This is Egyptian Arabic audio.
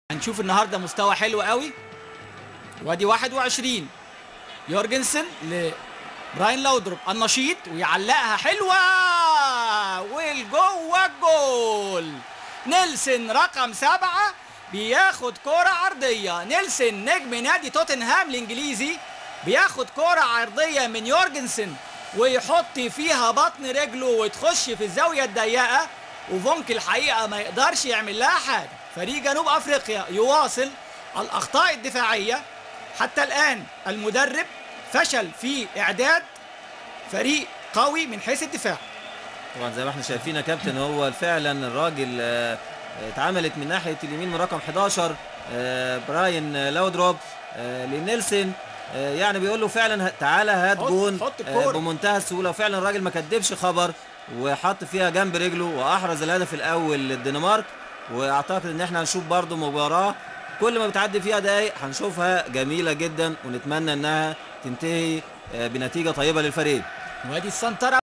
هنشوف النهارده مستوى حلو قوي وادي 21 يورجنسن لبراين لاودروب النشيط ويعلقها حلوه والجوه الجول نيلسون رقم سبعة بياخد كرة عرضية نيلسون نجم نادي توتنهام الانجليزي بياخد كرة عرضية من يورجنسن ويحط فيها بطن رجله وتخش في الزاوية الضيقة وفونك الحقيقة ما يقدرش يعمل لها حاجة فريق جنوب افريقيا يواصل الاخطاء الدفاعية حتى الان المدرب فشل في اعداد فريق قوي من حيث الدفاع طبعا زي ما احنا شايفين يا كابتن هو فعلا الراجل آه، اتعملت من ناحيه اليمين من رقم 11 آه، براين لاودروب آه، لنيلسون آه، يعني بيقول له فعلا ه- تعالى هات حط- جون حط آه، الكورة. بمنتهى السهوله وفعلا الراجل ما كدبش خبر وحط فيها جنب رجله واحرز الهدف الاول للدنمارك واعتقد ان احنا هنشوف برضو مباراه كل ما بتعدي فيها دقايق هنشوفها جميله جدا ونتمنى انها تنتهي آه، بنتيجه طيبه للفريق وادي السنترة